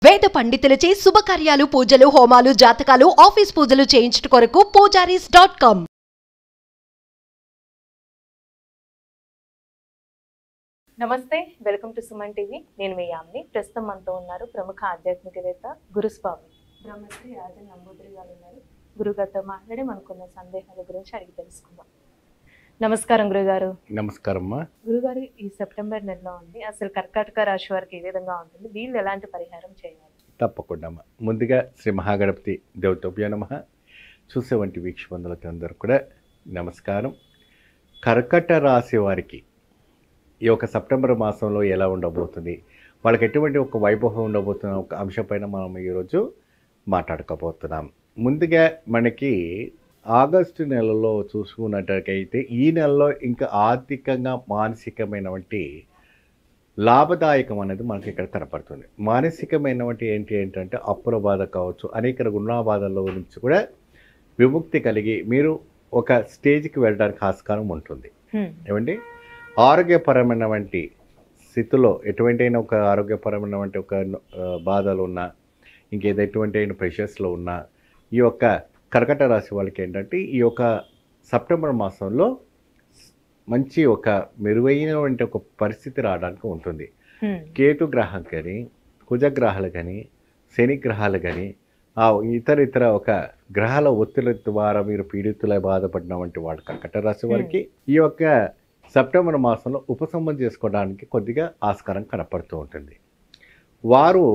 వేద పండితులచే శుభకార్యాలు పూజలు హోమాలు జాతకాలు ఆఫీస్ పూజలు చేయించుట కొరకు పూజారీస్ డాట్ కామ్ నమస్తే వెల్కమ్ టు సుమన్ టీవీ నేను మీ యామ్ని ప్రస్తుతం మనతో ఉన్నారు ప్రముఖ ఆధ్యాత్మికవేత్త గురుస్వామి బ్రహ్మశ్రీ రాజన్ నంబూదిరి గారు ఉన్నారు గురుగారితో మాట్లాడి మనకున్న సందేహాల గురించి అడిగి తెలుసుకుందాం నమస్కారం గురుగారు నమస్కారమ్మా గురుగారు ఈ సెప్టెంబర్ నెలలో ఉంది అసలు కర్కాటక రాశి వారికి ఏ విధంగా ఉంటుంది వీళ్ళు ఎలాంటి పరిహారం చేయాలి తప్పకుండా అమ్మా ముందుగా శ్రీ మహాగణపతి దేవతోభ్య నమ చూసే వంటి వీక్షబంధులకి అందరూ కూడా నమస్కారం కర్కట రాశి వారికి ఈ యొక్క సెప్టెంబర్ మాసంలో ఎలా ఉండబోతుంది వాళ్ళకి ఎటువంటి ఒక వైభవం ఉండబోతున్న ఒక అంశంపైన మనం ఈరోజు మాట్లాడుకోబోతున్నాం ముందుగా మనకి ఆగస్టు నెలలో చూసుకున్నట్టయితే ఈ నెలలో ఇంకా ఆర్థికంగా మానసికమైనటువంటి లాభదాయకం అనేది మనకి ఇక్కడ కనపడుతుంది మానసికమైనటువంటి ఏంటి ఏంటంటే అప్పుల బాధ కావచ్చు అనేక గుణ బాధల నుంచి కూడా విముక్తి కలిగి మీరు ఒక స్టేజ్కి వెళ్ళడానికి ఆస్కారం ఉంటుంది హ్మ్. ఏమండి ఆరోగ్యపరమైనటువంటి స్థితిలో ఎటువంటి అయినా ఒక ఆరోగ్యపరమైనటువంటి ఒక ఆ, బాధలు ఉన్నా ఇంకేదో ఎటువంటి అయిన ప్రెషర్స్లో ఉన్నా ఈ యొక్క కర్కట రాశి వాళ్ళకి ఏంటంటే ఈ యొక్క సెప్టెంబర్ మాసంలో మంచి ఒక మెరుగైనటువంటి ఒక పరిస్థితి రావడానికి ఉంటుంది హ్మ్. కేతు గ్రహం కానీ కుజగ్రహాలు కానీ శని గ్రహాలు కానీ ఆ ఇతర ఇతర ఒక గ్రహాల ఒత్తిడి ద్వారా మీరు పీడితులై బాధపడిన వంటి వాడు కర్కట రాశి వారికి ఈ యొక్క సెప్టెంబర్ మాసంలో ఉపశమనం చేసుకోవడానికి కొద్దిగా ఆస్కారం కనపడుతూ ఉంటుంది వారు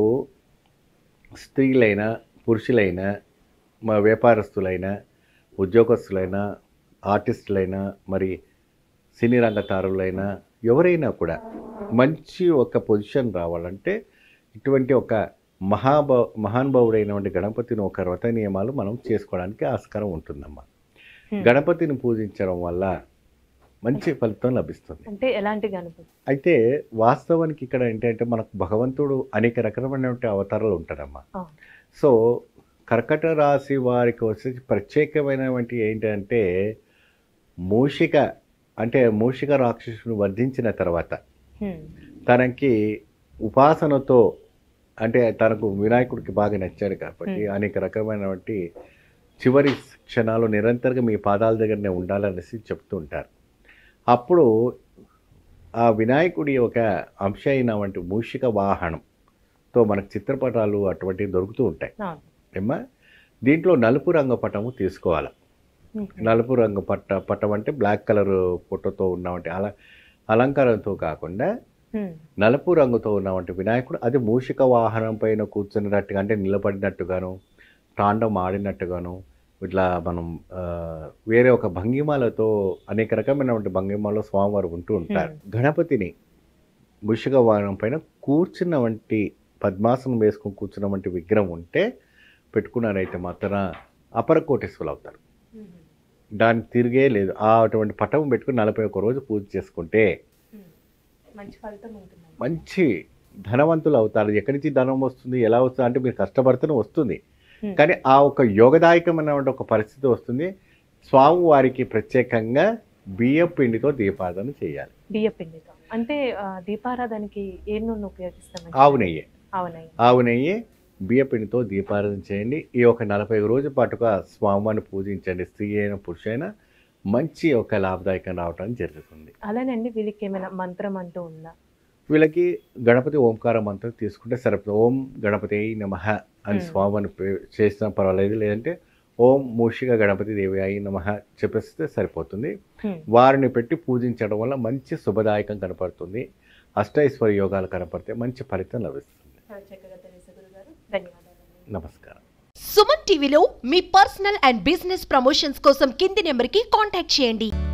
స్త్రీలైనా పురుషులైనా మా వ్యాపారస్తులైనా ఉద్యోగస్తులైనా ఆర్టిస్టులైనా మరి సినీ రంగ తారులైనా ఎవరైనా కూడా మంచి ఒక పొజిషన్ రావాలంటే ఇటువంటి ఒక మహాభా మహానుభావుడైనటువంటి గణపతిని ఒక వ్రత నియమాలు మనం చేసుకోవడానికి ఆస్కారం ఉంటుందమ్మా హ్మ్. గణపతిని పూజించడం వల్ల మంచి ఫలితం లభిస్తుంది అంటే ఎలాంటి గణపతి అయితే వాస్తవానికి ఇక్కడ ఏంటంటే మనకు భగవంతుడు అనేక రకమైనటువంటి అవతారాలు ఉంటాడమ్మా ఆ. సో కర్కట రాశి వారికి వచ్చేసి ప్రత్యేకమైనటువంటి ఏంటంటే మూషిక అంటే మూషిక రాక్షసుని వర్ధించిన తర్వాత హ్మ్. తనకి ఉపాసనతో అంటే తనకు వినాయకుడికి బాగా నచ్చాడు కాబట్టి Hmm. అనేక రకమైనటువంటి చివరి క్షణాలు నిరంతరంగా మీ పాదాల దగ్గరనే ఉండాలనేసి చెప్తూ ఉంటారు అప్పుడు ఆ వినాయకుడి ఒక అంశ అయిన వంటి మూషిక వాహనంతో మనకు చిత్రపటాలు అటువంటివి దొరుకుతూ ఉంటాయి ఆ. ఏమ్మా దీంట్లో నలుపు రంగు పటము తీసుకోవాలి హ్మ్. నలుపు రంగు పట్ట పట్టం అంటే బ్లాక్ కలర్ ఫోటోతో ఉన్నవంటి అల అలంకారంతో కాకుండా హ్మ్. నలుపు రంగుతో ఉన్నవంటి వినాయకుడు అది మూషిక వాహనం పైన కూర్చున్నట్టుగా అంటే నిలబడినట్టుగాను తాండం ఆడినట్టుగాను ఇట్లా మనం ఆ, వేరే ఒక భంగిమలతో అనేక రకమైనటువంటి భంగిమలో స్వామివారు ఉంటూ ఉంటారు గణపతిని మూషిక వాహనం పైన కూర్చున్న వంటి పద్మాసనం వేసుకొని కూర్చున్న వంటి విగ్రహం ఉంటే పెట్టుకున్నారైతే మాత్రం అపర కోటేశ్వరులు అవుతారు హ్మ్. దాన్ని తిరిగే లేదు ఆ అటువంటి పటం పెట్టుకుని నలభై ఒక్క రోజు పూజ చేసుకుంటే హ్మ్. మంచి ఫలితం ఉంటుంది మంచి ధనవంతులు అవుతారు ఎక్కడి నుంచి ధనం వస్తుంది ఎలా వస్తుంది అంటే మీరు కష్టపడితేనే వస్తుంది హ్మ్. కానీ ఆ ఒక యోగదాయకమైన ఒక పరిస్థితి వస్తుంది స్వామి వారికి ప్రత్యేకంగా బియ్యం పిండితో దీపారాధన చేయాలి బియ్య పిండితో అంటే ఆ, దీపారాధనకి ఏ నూనె ఉపయోగిస్తాం ఆవు నెయ్యి అవునయ్య ఆవు నెయ్యి బియ్య పిండితో దీపారాధన చేయండి ఈ ఒక నలభై రోజుల పాటుగా స్వామివారిని పూజించండి స్త్రీ అయినా పురుషైనా మంచి ఒక లాభదాయకం రావడం జరుగుతుంది అలానండి వీళ్ళకి ఏమైనా మంత్రం అంటూ ఉందా వీళ్ళకి గణపతి ఓంకార మంత్రం తీసుకుంటే సరిపోతుంది ఓం గణపతి నమః అని Hmm. స్వామిని పే- చేసినా పర్వాలేదు లేదంటే ఓం మూషిక గణపతి దేవి అయి నమః చెప్పేస్తే సరిపోతుంది హ్మ్. వారిని పెట్టి పూజించడం వల్ల మంచి శుభదాయకం కనపడుతుంది అష్టైశ్వర్య యోగాలు కనపడితే మంచి ఫలితం లభిస్తుంది చాలా చక్కగా తెలియదు గురుగారు ధన్యవాదాలు నమస్కారం సుమన్ టీవీలో మీ పర్సనల్ అండ్ బిజినెస్ ప్రమోషన్స్ కోసం కింది నెంబర్కి కాంటాక్ట్ చేయండి